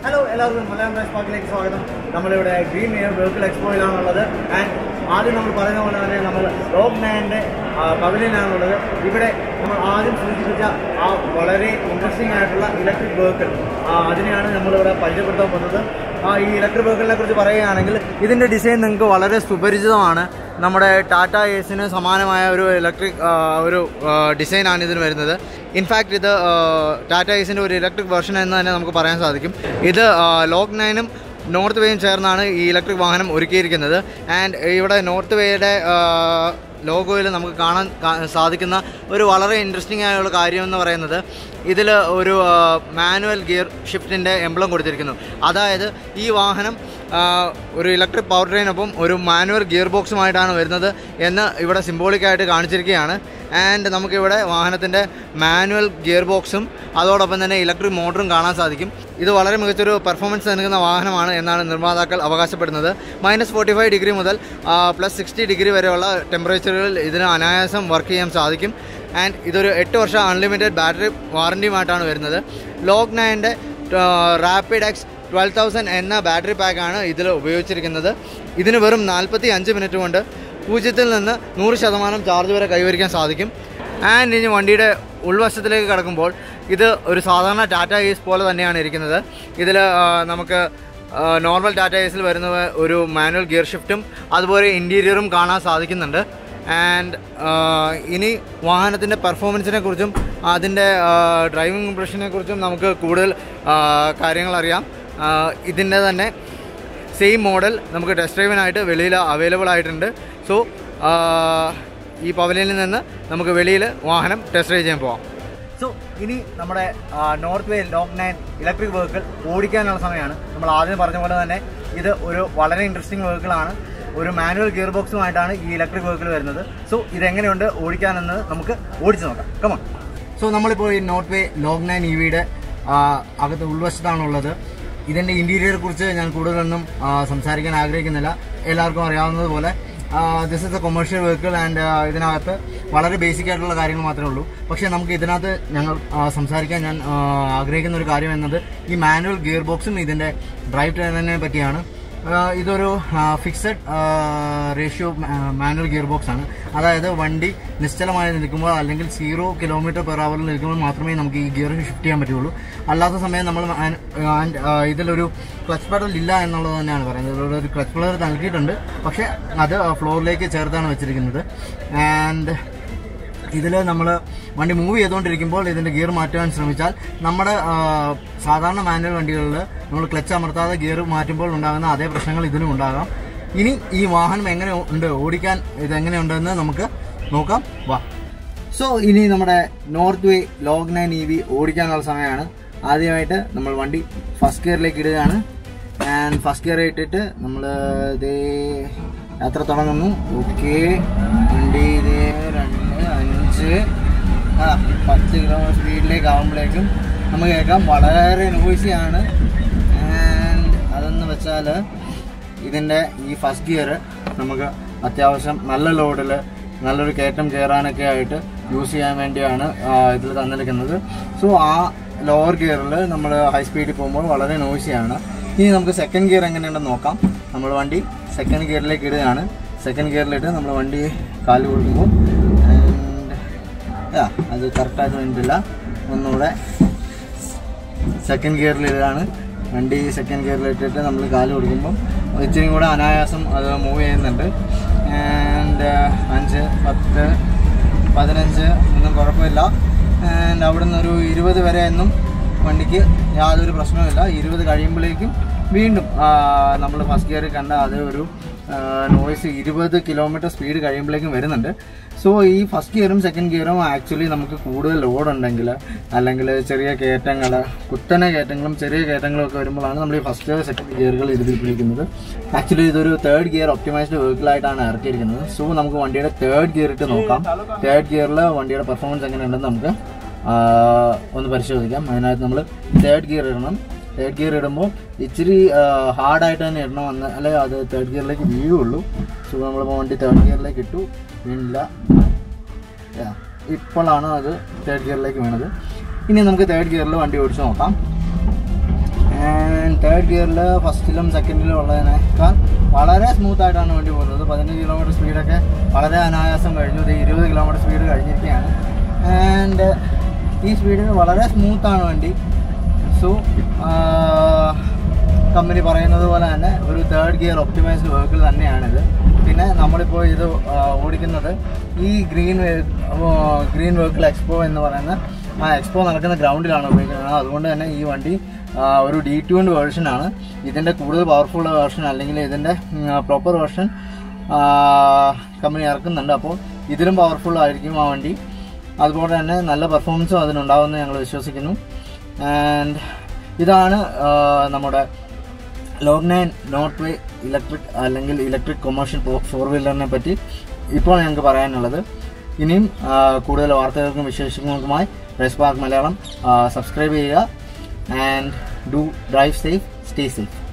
Hello എല്ലാവർക്കും Malayalam price പാർക്കിലേക്ക് സ്വാഗതം നമ്മളിവിടെ ഗ്രീൻ എയർ വെഹിക്കിൾ എക്സ്പോയിലാണുള്ളത് ആൻഡ് ആദ്യം നമ്മൾ പറയുന്ന പോലെ തന്നെ നമ്മൾ റോക്ക് നയൻ്റെ പവലിയനാണുള്ളത് ഇവിടെ നമ്മൾ ആദ്യം സൂചിപ്പിച്ച ആ വളരെ ഇൻട്രസ്റ്റിംഗ് ആയിട്ടുള്ള ഇലക്ട്രിക് വെഹിക്കിൾ അതിനെയാണ് നമ്മളിവിടെ പരിചയപ്പെടുത്താൻ പോകുന്നത് ആ ഈ ഇലക്ട്രിക് വെഹിക്കിളിനെ കുറിച്ച് പറയുകയാണെങ്കിൽ ഇതിൻ്റെ ഡിസൈൻ നിങ്ങൾക്ക് വളരെ സുപരിചിതമാണ് നമ്മുടെ ടാറ്റ ഏസിന് സമാനമായ ഒരു ഇലക്ട്രിക് ഒരു ഡിസൈനാണ് ഇതിന് വരുന്നത് ഇൻഫാക്റ്റ് ഇത് ടാറ്റ ഏസിൻ്റെ ഒരു ഇലക്ട്രിക് വെർഷൻ എന്ന് തന്നെ നമുക്ക് പറയാൻ സാധിക്കും ഇത് ലോക്ക് നയനും നോർത്ത് വേയും ചേർന്നാണ് ഈ ഇലക്ട്രിക് വാഹനം ഒരുക്കിയിരിക്കുന്നത് ആൻഡ് ഇവിടെ നോർത്ത് വേയുടെ ലോഗോയിൽ നമുക്ക് കാണാൻ കാ- സാധിക്കുന്ന ഒരു വളരെ ഇൻട്രസ്റ്റിംഗ് ആയുള്ള കാര്യം എന്ന് പറയുന്നത് ഇതിൽ ഒരു മാനുവൽ ഗിയർ ഷിഫ്റ്റിൻ്റെ എംബ്ലം കൊടുത്തിരിക്കുന്നു അതായത് ഈ വാഹനം ആ, ഒരു ഇലക്ട്രിക് പവർ ട്രെയിനൊപ്പം ഒരു മാനുവൽ ഗിയർ ബോക്സുമായിട്ടാണ് വരുന്നത് എന്ന് ഇവിടെ സിംബോളിക്കായിട്ട് കാണിച്ചിരിക്കുകയാണ് ആൻഡ് നമുക്കിവിടെ വാഹനത്തിൻ്റെ മാനുവൽ ഗിയർ ബോക്സും അതോടൊപ്പം തന്നെ ഇലക്ട്രിക് മോട്ടറും കാണാൻ സാധിക്കും ഇത് വളരെ മികച്ചൊരു പെർഫോമൻസ് നൽകുന്ന വാഹനമാണ് എന്നാണ് നിർമ്മാതാക്കൾ അവകാശപ്പെടുന്നത് മൈനസ് ഫോർട്ടി ഫൈവ് ഡിഗ്രി മുതൽ പ്ലസ് സിക്സ്റ്റി ഡിഗ്രി വരെയുള്ള ടെമ്പറേച്ചറുകളിൽ ഇതിന് അനായാസം വർക്ക് ചെയ്യാൻ സാധിക്കും ആൻഡ് ഇതൊരു എട്ട് വർഷം അൺലിമിറ്റഡ് ബാറ്ററി വാറൻറ്റിയുമായിട്ടാണ് വരുന്നത് ലോക്ക് നയൻ്റെ റാപ്പിഡ് എക്സ് ട്വൽവ് തൗസൻഡ് എന്ന ബാറ്ററി പാക്കാണ് ഇതിൽ ഉപയോഗിച്ചിരിക്കുന്നത് ഇതിന് വെറും നാൽപ്പത്തി അഞ്ച് മിനിറ്റ് കൊണ്ട് പൂജ്യത്തിൽ നിന്ന് നൂറ് ശതമാനം ചാർജ് വരെ കൈവരിക്കാൻ സാധിക്കും ആൻഡ് ഇനി വണ്ടിയുടെ ഉൾവശത്തിലേക്ക് കടക്കുമ്പോൾ ഇത് ഒരു സാധാരണ ടാറ്റ ഏസ് പോലെ തന്നെയാണ് ഇരിക്കുന്നത് ഇതിൽ നമുക്ക് നോർമൽ ടാറ്റ ഏസിൽ വരുന്ന ഒരു മാനുവൽ ഗിയർ ഷിഫ്റ്റും അതുപോലെ ഇൻറ്റീരിയറും കാണാൻ സാധിക്കുന്നുണ്ട് ആൻഡ് ഇനി വാഹനത്തിൻ്റെ പെർഫോമൻസിനെ കുറിച്ചും അതിൻ്റെ ഡ്രൈവിംഗ് ഇംപ്രഷനെ കുറിച്ചും നമുക്ക് കൂടുതൽ ആ, കാര്യങ്ങൾ അറിയാം ഇതിൻ്റെ തന്നെ സെയിം മോഡൽ നമുക്ക് ടെസ്റ്റ് ഡ്രൈവിനായിട്ട് വെളിയിൽ അവൈലബിൾ ആയിട്ടുണ്ട് സോ ഈ പവലിയനിൽ നിന്ന് നമുക്ക് വെളിയിൽ വാഹനം ടെസ്റ്റ് ഡ്രൈവ് ചെയ്യാൻ പോവാം സോ ഇനി നമ്മുടെ north way Log nine electric vehicle ഓടിക്കാനുള്ള സമയമാണ് നമ്മൾ ആദ്യം പറഞ്ഞ പോലെ തന്നെ ഇത് ഒരു വളരെ ഇൻട്രസ്റ്റിംഗ് വെഹിക്കിളാണ് ഒരു മാനുവൽ ഗിയർ ബോക്സുമായിട്ടാണ് ഈ ഇലക്ട്രിക് വെഹിക്കിൾ വരുന്നത് സോ ഇതെങ്ങനെയുണ്ട് ഓടിക്കാനെന്ന് നമുക്ക് ഓടിച്ചു നോക്കാം കമോൺ സോ നമ്മളിപ്പോൾ ഈ north way Log nine E വിയുടെ അകത്ത് ഉൾവശത്താണുള്ളത് ഇതിൻ്റെ ഇൻറ്റീരിയറെ കുറിച്ച് ഞാൻ കൂടുതലൊന്നും ആ, സംസാരിക്കാൻ ആഗ്രഹിക്കുന്നില്ല എല്ലാവർക്കും അറിയാവുന്നതുപോലെ this is a commercial vehicle and ഇതിനകത്ത് വളരെ ബേസിക് ആയിട്ടുള്ള കാര്യങ്ങൾ മാത്രമേ ഉള്ളൂ പക്ഷേ നമുക്ക് ഇതിനകത്ത് ഞങ്ങൾ ആ, സംസാരിക്കാൻ ഞാൻ ആ, ആഗ്രഹിക്കുന്ന ഒരു കാര്യം എന്നത് ഈ മാനുവൽ ഗിയർ ബോക്സും ഇതിൻ്റെ ഡ്രൈവ് ട്രെയിനിനെ പറ്റിയാണ് ആ, ഇതൊരു fixed ratio manual gear box ആണ് അതായത് വണ്ടി നിശ്ചലമായി നിൽക്കുമ്പോൾ അല്ലെങ്കിൽ സീറോ കിലോമീറ്റർ പെർ അവറിൽ നിൽക്കുമ്പോൾ മാത്രമേ നമുക്ക് ഈ ഗിയർ ഷിഫ്റ്റ് ചെയ്യാൻ പറ്റുള്ളൂ അല്ലാത്ത സമയം നമ്മൾ മാൻ- ആൻഡ്, ആ, ഇതിലൊരു ക്ലച്ച് പെഡൽ ഇല്ല എന്നുള്ളത് തന്നെയാണ് പറയുന്നത് ഇതിലൊരു ഒരു ക്ലച്ച് പെഡൽ നൽകിയിട്ടുണ്ട് പക്ഷേ അത് ഫ്ലോറിലേക്ക് ചേർത്താണ് വെച്ചിരിക്കുന്നത് ആൻഡ് ഇതിൽ നമ്മൾ വണ്ടി മൂവ് ചെയ്തുകൊണ്ടിരിക്കുമ്പോൾ ഇതിൻ്റെ ഗിയർ മാറ്റുവാൻ ശ്രമിച്ചാൽ നമ്മുടെ ആ, സാധാരണ മാനുവൽ വണ്ടികളിൽ നമ്മൾ ക്ലച്ച് അമർത്താതെ ഗിയർ മാറ്റുമ്പോൾ ഉണ്ടാകുന്ന അതേ പ്രശ്നങ്ങൾ ഇതിനും ഉണ്ടാകാം ഇനി ഈ വാഹനം എങ്ങനെ ഉണ്ട് ഓടിക്കാൻ ഇത് എങ്ങനെയുണ്ടെന്ന് നമുക്ക് നോക്കാം വാ സോ ഇനി നമ്മുടെ north way Log nine E V ഓടിക്കാനുള്ള സമയമാണ് ആദ്യമായിട്ട് നമ്മൾ വണ്ടി ഫസ്റ്റ് ഗിയറിലേക്ക് ഇടുകയാണ് ആൻഡ് ഫസ്റ്റ് ഗിയർ ഇട്ടിട്ട് നമ്മൾ ഇതേ യാത്ര തുടങ്ങുന്നു ഓക്കെ വണ്ടി ഇതേ രണ്ട് അഞ്ച് ആ പത്ത് കിലോമീറ്റർ സ്പീഡിലേക്ക് ആകുമ്പോഴേക്കും നമുക്ക് കേൾക്കാം വളരെ നോയ്സിയാണ് ആൻഡ് അതെന്ന് വെച്ചാൽ ഇതിൻ്റെ ഈ ഫസ്റ്റ് ഗിയർ നമുക്ക് അത്യാവശ്യം നല്ല ലോഡിൽ നല്ലൊരു കയറ്റം കയറാനൊക്കെ ആയിട്ട് യൂസ് ചെയ്യാൻ വേണ്ടിയാണ് ഇതിൽ തന്നിരിക്കുന്നത് സോ ആ ലോവർ ഗിയറിൽ നമ്മൾ ഹൈ സ്പീഡിൽ പോകുമ്പോൾ വളരെ നോയ്സിയാണ് ഇനി നമുക്ക് സെക്കൻഡ് ഗിയർ എങ്ങനെയുണ്ടെന്ന് നോക്കാം നമ്മൾ വണ്ടി സെക്കൻഡ് ഗിയറിലേക്ക് ഇടുകയാണ് സെക്കൻഡ് ഗിയറിലിട്ട് നമ്മൾ വണ്ടി കാല് കൊടുക്കുമ്പോൾ ആൻഡ് അത് കറക്റ്റായിട്ട് വേണ്ടിയില്ല ഒന്നുകൂടെ സെക്കൻഡ് ഗിയറിൽ ഇതാണ് വണ്ടി സെക്കൻഡ് ഗിയറിൽ ഇട്ടിട്ട് നമ്മൾ കാല് കൊടുക്കുമ്പം ഇച്ചിരി കൂടെ അനായാസം അത് മൂവ് ചെയ്യുന്നുണ്ട് ആൻഡ് അഞ്ച് പത്ത് പതിനഞ്ച് ഒന്നും കുഴപ്പമില്ല ആൻഡ് അവിടെ നിന്ന് ഒരു ഇരുപത് വരെ ഒന്നും വണ്ടിക്ക് യാതൊരു പ്രശ്നവുമില്ല ഇരുപത് കഴിയുമ്പോഴേക്കും വീണ്ടും നമ്മൾ ഫസ്റ്റ് ഗിയറിൽ കണ്ട അതേ ഒരു നോയ്സ് ഇരുപത് കിലോമീറ്റർ സ്പീഡ് കഴിയുമ്പോഴേക്കും വരുന്നുണ്ട് സോ ഈ ഫസ്റ്റ് ഗിയറും സെക്കൻഡ് ഗിയറും ആക്ച്വലി നമുക്ക് കൂടുതൽ ലോഡ് ഉണ്ടെങ്കിൽ അല്ലെങ്കിൽ ചെറിയ കയറ്റങ്ങൾ കുത്തനെ കയറ്റങ്ങളും ചെറിയ കയറ്റങ്ങളും ഒക്കെ വരുമ്പോഴാണ് നമ്മൾ ഈ ഫസ്റ്റ് സെക്കൻഡ് ഗിയറുകൾ ഇതിൽ പിടിക്കുന്നത് ആക്ച്വലി ഇതൊരു തേർഡ് ഗിയർ ഒപ്റ്റിമൈസ്ഡ് വെഹിക്കിളായിട്ടാണ് ഇറക്കിയിരിക്കുന്നത് സോ നമുക്ക് വണ്ടിയുടെ തേർഡ് ഗിയർ ഇട്ട് നോക്കാം തേർഡ് ഗിയറിൽ വണ്ടിയുടെ പെർഫോമൻസ് എങ്ങനെയുണ്ടെന്ന് നമുക്ക് ആ, ഒന്ന് പരിശോധിക്കാം അതിനകത്ത് നമ്മൾ തേർഡ് ഗിയർ ഇടണം തേർഡ് ഗിയർ ഇടുമ്പോൾ ഇച്ചിരി ഹാർഡായിട്ട് തന്നെ ഇടണം എന്ന് അല്ലെ അത് തേർഡ് ഗിയറിലേക്ക് വീഴുള്ളൂ സോ നമ്മളിപ്പോൾ വണ്ടി തേർഡ് ഗിയറിലേക്ക് ഇട്ടു വീണില്ല Yeah. ഇപ്പോഴാണ് അത് തേർഡ് ഗിയറിലേക്ക് വീണത് ഇനി നമുക്ക് തേർഡ് ഗിയറിൽ വണ്ടി ഓടിച്ച് നോക്കാം ആൻഡ് തേർഡ് ഗിയറിൽ ഫസ്റ്റിലും സെക്കൻഡിലും ഉള്ളതിനേക്കാൾ വളരെ സ്മൂത്ത് ആയിട്ടാണ് വണ്ടി പോകുന്നത് പതിനഞ്ച് കിലോമീറ്റർ സ്പീഡൊക്കെ വളരെ അനായാസം കഴിഞ്ഞു ഇത് ഇരുപത് കിലോമീറ്റർ സ്പീഡ് കഴിഞ്ഞിരിക്കുകയാണ് ആൻഡ് ഈ സ്പീഡിൽ വളരെ സ്മൂത്താണ് വണ്ടി സോ കമ്പനി പറയുന്നത് പോലെ തന്നെ ഒരു തേർഡ് ഗിയർ ഒപ്റ്റിമൈസ്ഡ് വെഹിക്കിൾ തന്നെയാണിത് പിന്നെ നമ്മളിപ്പോൾ ഇത് ആ, ഓടിക്കുന്നത് ഈ ഗ്രീൻ ഗ്രീൻ വെഹിക്കിൾ എക്സ്പോ എന്ന് പറയുന്ന ആ എക്സ്പോ നടക്കുന്ന ഗ്രൗണ്ടിലാണ് ഉപയോഗിക്കുന്നത് അതുകൊണ്ട് തന്നെ ഈ വണ്ടി ആ, ഒരു ഡി ട്യൂൺഡ് വേർഷനാണ് ഇതിൻ്റെ കൂടുതൽ പവർഫുൾ വേർഷൻ അല്ലെങ്കിൽ ഇതിൻ്റെ പ്രോപ്പർ വേർഷൻ കമ്പനി ഇറക്കുന്നുണ്ട് അപ്പോൾ ഇതിലും പവർഫുൾ ആയിരിക്കും ആ വണ്ടി അതുപോലെ തന്നെ നല്ല പെർഫോമൻസും അതിനുണ്ടാവുമെന്ന് ഞങ്ങൾ വിശ്വസിക്കുന്നു ആൻഡ് ഇതാണ് ആ, നമ്മുടെ Log nine north way electric അല്ലെങ്കിൽ ഇലക്ട്രിക് കൊമേഴ്ഷ്യൽ ഫോർ വീലറിനെ പറ്റി ഇപ്പോൾ ഞങ്ങൾക്ക് പറയാനുള്ളത് ഇനിയും ആ, കൂടുതൽ വാർത്തകൾക്കും വിശേഷങ്ങൾക്കുമായി റെസ് പാർക്ക് മലയാളം സബ്സ്ക്രൈബ് ചെയ്യുക and do drive safe stay safe